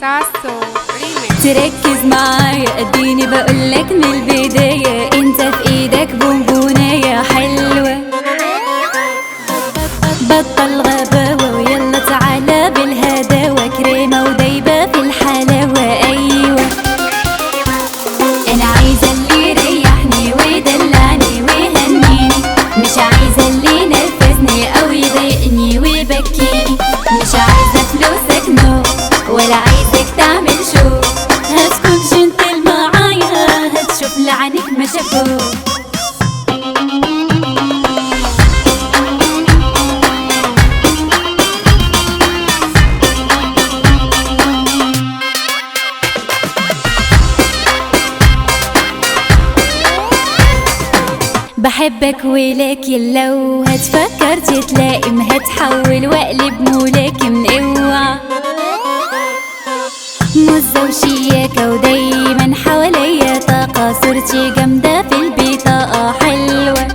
ساسو ريميكس تركز معايا اديني بقولك من البداية انت في ايدك بونبونية حلوة بطل غباوة ويلا تعالى بالهداوة كريمة ودايبة في الحلاوة ايوه انا عايزة اللي يريحني ويدلعني ويهنيني مش عايزة اللي ينرفزني او يضايقني ويبكيني مش عايزة فلوسك نو ولا عايزك تعمل شو هتكون جنتل معايا هتشوف لعنك ما شافوه بحبك ولكن لو هتفكر تتلائم هتحول واقلب ملاكم اوعى مزة وشياكة ودايما حواليا طاقة صورتي جامدة في البطاقة حلوة